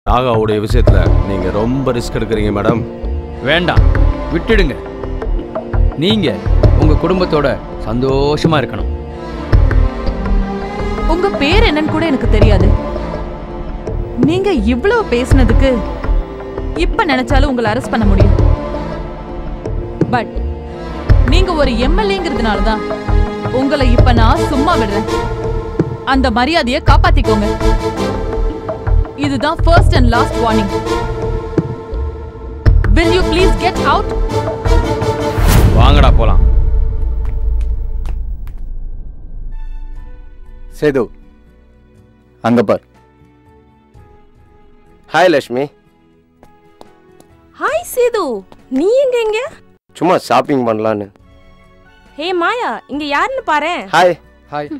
நாகாவுடைய விஷயத்துல நீங்க ரொம்ப ரிஸ்க் எடுக்கிறீங்க மேடம் வேண்டாம் விட்டுடுங்க நீங்க உங்க குடும்பத்தோட சந்தோஷமா இருக்கணும் உங்க பேர் என்னன்னு கூட எனக்கு தெரியாது நீங்க இவ்வளவு பேசுனதுக்கு இப்ப நினைச்சாலும் உங்களை அரெஸ்ட் பண்ண முடியும் பட் நீங்க ஒரு எம்எல்ஏங்கிறதுனால தான் உங்களை இப்ப நான் சும்மா விடுறேன் அந்த மரியாதையை காப்பாத்திக்கோங்க இதுதான் first and last warning will you please get out வாங்கடா போலாம் சேது அங்க பார் ஹாய் லக்ஷ்மி ஹாய் சேது நீ எங்க எங்க சும்மா ஷாப்பிங் பண்ணலான்னு ஹே மாயா இங்க யாருன்னு பாரேன் ஹாய் ஹாய்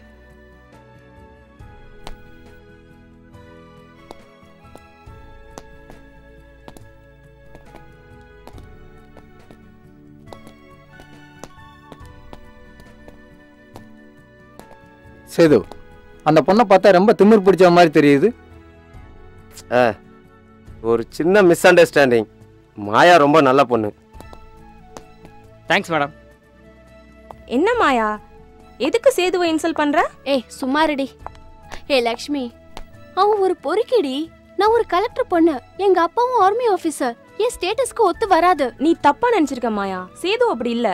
சேது அந்த பொண்ணை பார்த்தா ரொம்ப திமிர் பிடிச்ச மாதிரி தெரியுது ஆ ஒரு சின்ன மிஸ் அண்டர்ஸ்டாண்டிங் மாயா ரொம்ப நல்ல பொண்ணு தேங்க்ஸ் மேடம் என்ன மாயா எதுக்கு சேதுவை இன்சல்ட் பண்ற ஏய் சும்மா ரெடி ஏ லக்ஷ்மி அவன் ஒரு பொறுக்கிடி நான் ஒரு கலெக்டர் பொண்ணு எங்க அப்பாவும் ஆர்மி ஆபீசர் என் ஸ்டேட்டஸ்க்கு ஒத்து வராது நீ தப்பா நினைச்சிருக்க மாயா சேது அப்படி இல்ல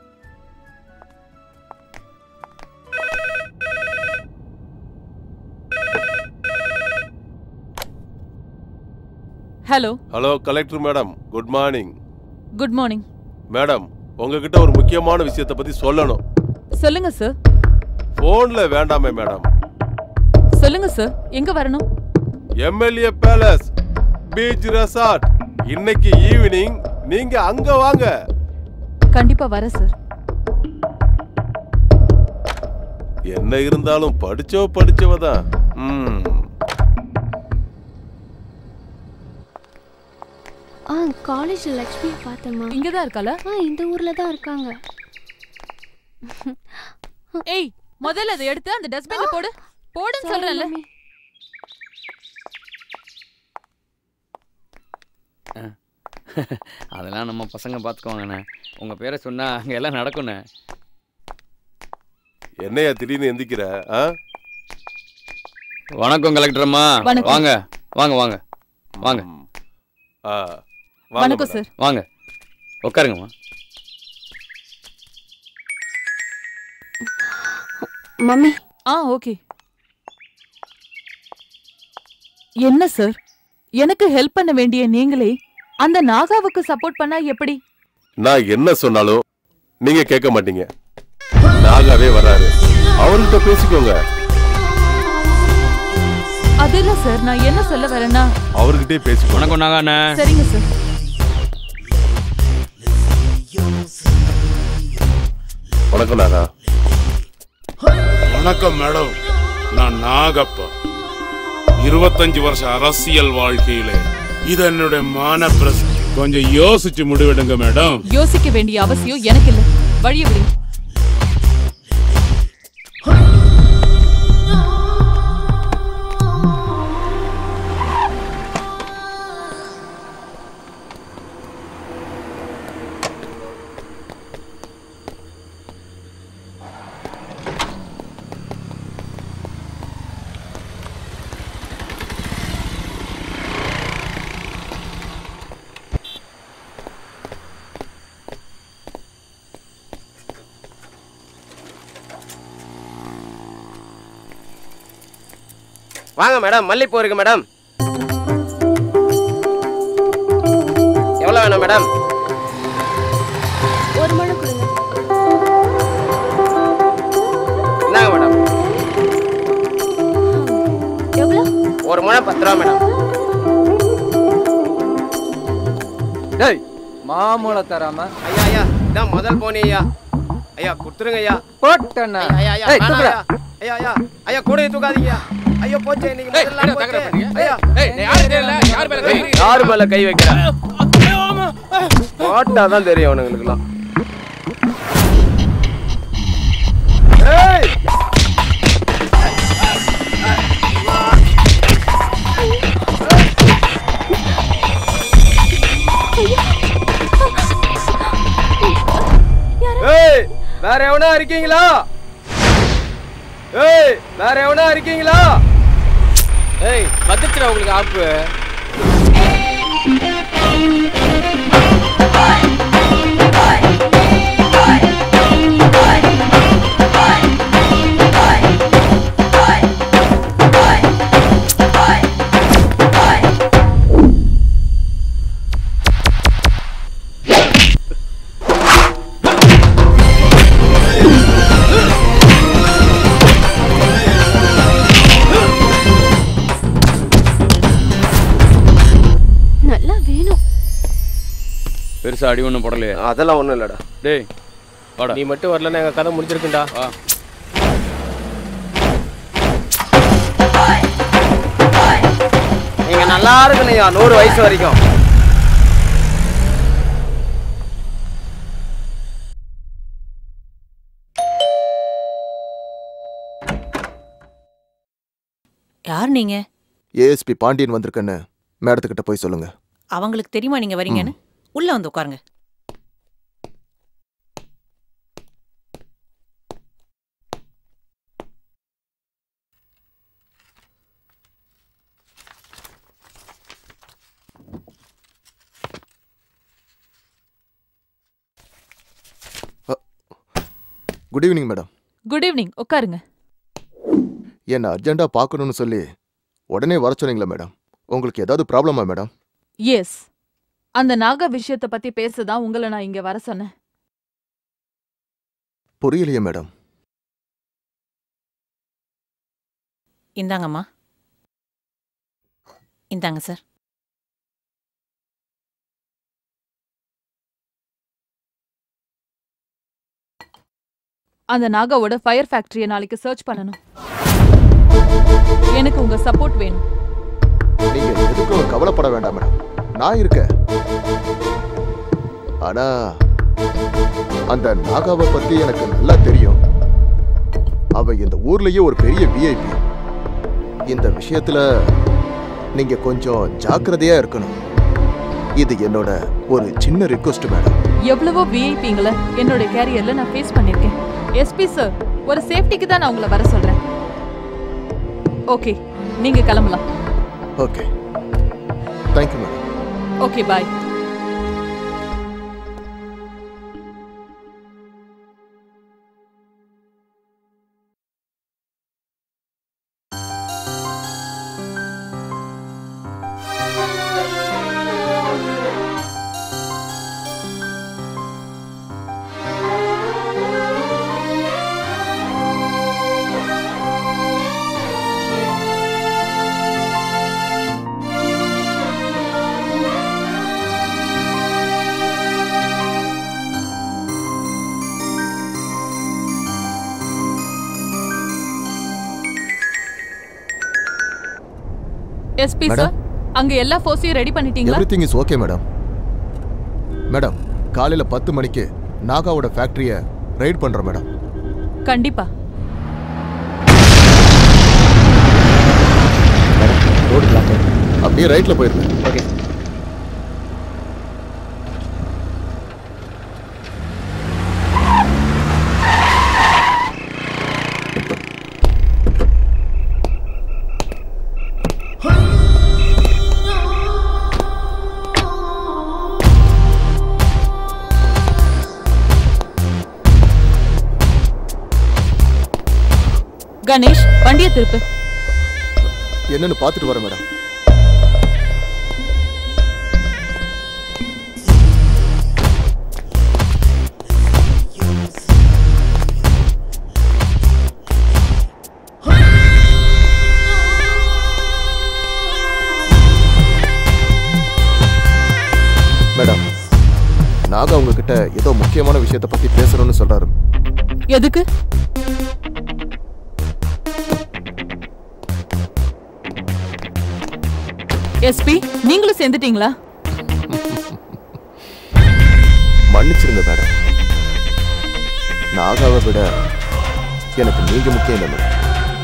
hello hello collector madam good morning good morning madam உங்ககிட்ட ஒரு முக்கியமான விஷயத்தை பத்தி சொல்லணும் சொல்லுங்க சார் போன்ல வேண்டாமே மேடம் சொல்லுங்க சார் எங்க வரணும் எம்எல்ஏ பேலஸ் பீச் ரெசார்ட் இன்னைக்கு ஈவினிங் நீங்க அங்க வாங்க கண்டிப்பா வரேன் சார் என்ன இருந்தாலும் படிச்சோ படிச்சவ தான் ம் ஆ காலேஜ் லக்ஷ்மி பார்த்தேம்மா இங்கதான் இருக்கால ஆ இந்த ஊர்ல தான் இருக்காங்க ஏய் முதல்ல அதை எடுத்து அந்த டஸ்ட்பின்ல போடு போடுன்னு சொல்றேன்ல மம்மி. அதெல்லாம் நம்ம பசங்க பார்த்துக்குவாங்கண்ணே உங்க பேரை சொன்னா அங்க எல்லாம் நடக்கும்ண்ணே என்னையா திடீர்னு எந்திக்கிற ஆ? வணக்கம் கலெக்டர் அம்மா வணக்கம். வாங்க வாங்க வாங்க வாங்க ம். ஆ, வாங்க வணக்கம் மேடம். சார் வாங்க உட்காருங்கம்மா மம்மி ஆ ஓகே என்ன சார் எனக்கு ஹெல்ப் பண்ண வேண்டிய நீங்களே அந்த நாகாவுக்கு சப்போர்ட் பண்ணா எப்படி நான் என்ன சொன்னாலும் நீங்க கேட்க மாட்டீங்க நாகாவே வர்றாரு அவர்கிட்ட பேசிக்கோங்க அது இல்ல சார் நான் என்ன சொல்ல வரேன்னா அவர்கிட்டே பேசிக்கோங்க வணக்கம் நாகாண்ணே சரிங்க சார் வணக்கம் நாகா வணக்கம் மேடம் நான் நாகப்பா இருபத்தஞ்சு வருஷம் அரசியல் வாழ்க்கையில இது என்னுடைய மான பிரஸ் கொஞ்சம் யோசிச்சு முடிவெடுங்க மேடம் யோசிக்க வேண்டிய அவசியம் எனக்கு இல்ல வழிய விடுங்க வாங்க மேடம் மல்லிப்பூ இருக்கு மேடம் எவ்வளோ வேணும் மேடம் ஒரு மணி கொடுங்க இந்தாங்க மேடம் எவ்வளோ ஒரு முழம் பத்து ரூபா மேடம் டேய் மாமூளை தராம ஐயா ஐயா இதான் முதல் போனி ஐயா ஐயா கொடுத்துருங்க ஐயா போட்டண்ணா ஐயா ஐயா ஏய், வேணாம் தூக்குடா. ஐயா ஐயா ஐயா ஐயா கூடையை தூக்காதீங்க ஐயோ போச்சு இன்னைக்கு முதல் நாள் போச்சு. ஐயா யாரு மேல கை வைக்கிற போட்டா தான் தெரியும் அவனுங்களுக்குலாம் ஏய் இருக்கீங்களா ஏய் வேற எவனா இருக்கீங்களா ஏய் வந்துச்சுடா உங்களுக்கு ஆப்பு நல்லா வேணும் பெருசா அடி ஒன்றும் போடலையே அதெல்லாம் ஒண்ணும் இல்லடா டேய் வாடா நீ மட்டும் வரலன்னா எங்க கதை முடிஞ்சிருக்குண்டா வா நீங்க நல்லா இருக்கணையா நூறு வயசு வரைக்கும் யார் நீங்க ஏஎஸ்பி பாண்டியன் வந்திருக்கேன்னு மேடத்துக்கிட்ட போய் சொல்லுங்க அவங்களுக்கு தெரியுமா நீங்க வரீங்கன்னு உள்ள வந்து உட்காருங்க good evening madam good evening உட்காருங்க என்னை அர்ஜென்ட்டாக பார்க்கணும்னு சொல்லி உடனே வர சொன்னீங்களா மேடம் உங்களுக்கு ஏதாவது ப்ராப்ளமா மேடம் எஸ் அந்த நாக விஷயத்தை பத்தி பேசதான் உங்களை நான் இங்க வர சொன்னேன் புரியலையே மேடம் இந்தாங்கம்மா இந்தாங்க சார் அந்த நாகாவோட ஃபயர் ஃபேக்டரியை நாளைக்கு சர்ச் பண்ணணும் எனக்கு உங்க சப்போர்ட் வேணும் நீங்க எதுக்கும் கவலைப்பட வேண்டாம் மேடம் நான் இருக்கேன் ஆனா அந்த நாகாவை பத்தி எனக்கு நல்லா தெரியும் அவ இந்த ஊர்லயே ஒரு பெரிய விஐபி இந்த விஷயத்துல நீங்க கொஞ்சம் ஜாக்கிரதையா இருக்கணும் இது என்னோட ஒரு சின்ன ரிக்வஸ்ட் மேடம் எவ்வளவோ விஐபிங்களை என்னோட கேரியர்ல நான் ஃபேஸ் பண்ணிருக்கேன் எஸ்பி சார் ஒரு சேஃப்டிக்கு தான் நான் உங்களை வர சொல்றேன் ஓகே நீங்க கிளம்பலாம் okay thank you madam okay bye SP Madam? Sir அங்க எல்லா ஃபோர்ஸையும் ரெடி பண்ணிட்டீங்களா every is okay madam madam காலையில பத்து மணிக்கு நாகாவோட ஃபேக்டரியை ரைட் பண்றோம் மேடம் கண்டிப்பா ரோடு பிளாக் அப்படியே ரைட்ல போயிருங்க ஓகே கணேஷ் வண்டியை திருப்பு என்னன்னு பார்த்துட்டு வரேன் மேடம் மேடம் நாகா உங்ககிட்ட ஏதோ முக்கியமான விஷயத்தை பத்தி பேசணும்னு சொல்றாரு எதுக்கு எஸ்பி நீங்களும் சேர்ந்துட்டீங்களா மன்னிச்சிருங்க மேடம் நாகாவை விட எனக்கு நீங்க முக்கியம் இல்லை மேடம்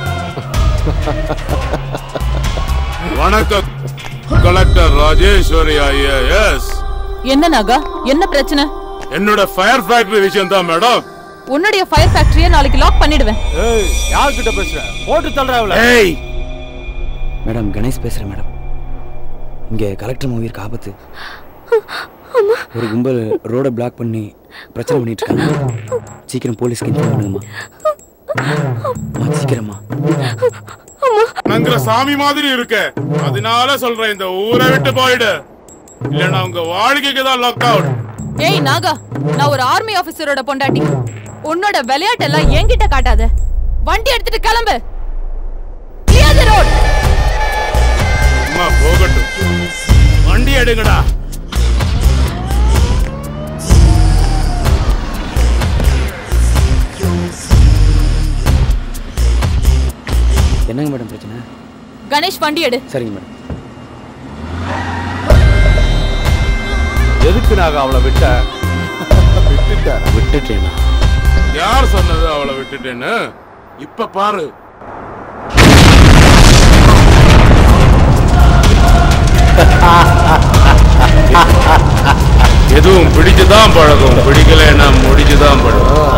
வணக்கம் கலெக்டர் ராஜேஸ்வரி ஐஏஎஸ் என்ன நாகா என்ன பிரச்சனை என்னோட ஃபயர் ஃபேக்டரி விஷயம் தான் மேடம் உன்னுடைய ஃபயர் ஃபேக்டரியை நாளைக்கு லாக் பண்ணிடுவேன் ஏய் யார்கிட்ட பேசுற போட்டு தள்ளுற அவள ஏய் மேடம் கணேஷ் பேசுறேன் மேடம் இங்க கலெக்டர் மூவிற்கு ஆபத்து ஒரு கும்பல் ரோட பிளாக் பண்ணி பிரச்சனை பண்ணிட்டு இருக்காங்க சீக்கிரம் போலீஸ்க்கு இன்ஃபார்ம் பண்ணுங்கம்மா அம்மா, சீக்கிரமா நங்குற சாமி மாதிரி இருக்க அதனால சொல்றேன் இந்த ஊரை விட்டு போயிடு இல்லைன்னா உங்க வாழ்க்கைக்கு தான் லாக் அவுட் ஏய் நாகா நான் ஒரு ஆர்மி ஆபீசரோட பொண்டாட்டி உன்னோட விளையாட்டெல்லாம் என்கிட்ட காட்டாத வண்டி எடுத்துட்டு கிளம்பு Clear the road. அம்மா போகட்டும் வண்டி எடுங்கடா என்னங்க மேடம் பிரச்சனை கணேஷ் வண்டி எடு சரிங்க மேடம் எதுக்கு நாங்க அவளை விட்ட விட்டுட்டேனா யார் சொன்னது அவளை விட்டுட்டேன்னு இப்ப பாரு எதுவும் பிடிச்சுதான் பழகும் பிடிக்கலைன்னா முடிச்சுதான் பழகும்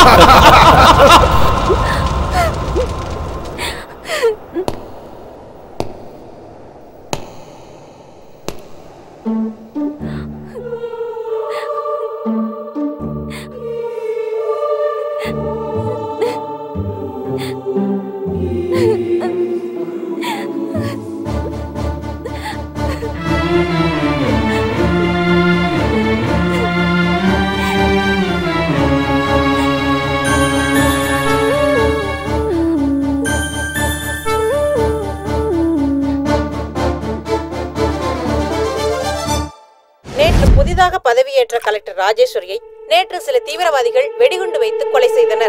நேற்று புதிதாக பதவியேற்ற கலெக்டர் ராஜேஸ்வரியை நேற்று சில தீவிரவாதிகள் வெடிகுண்டு வைத்து கொலை செய்தனர்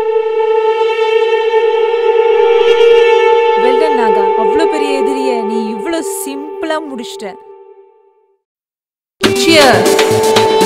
வெல்டன் நாகா அவ்வளோ பெரிய எதிரிய நீ இவ்வளோ சிம்பிளா முடிச்சிட்ட Cheers.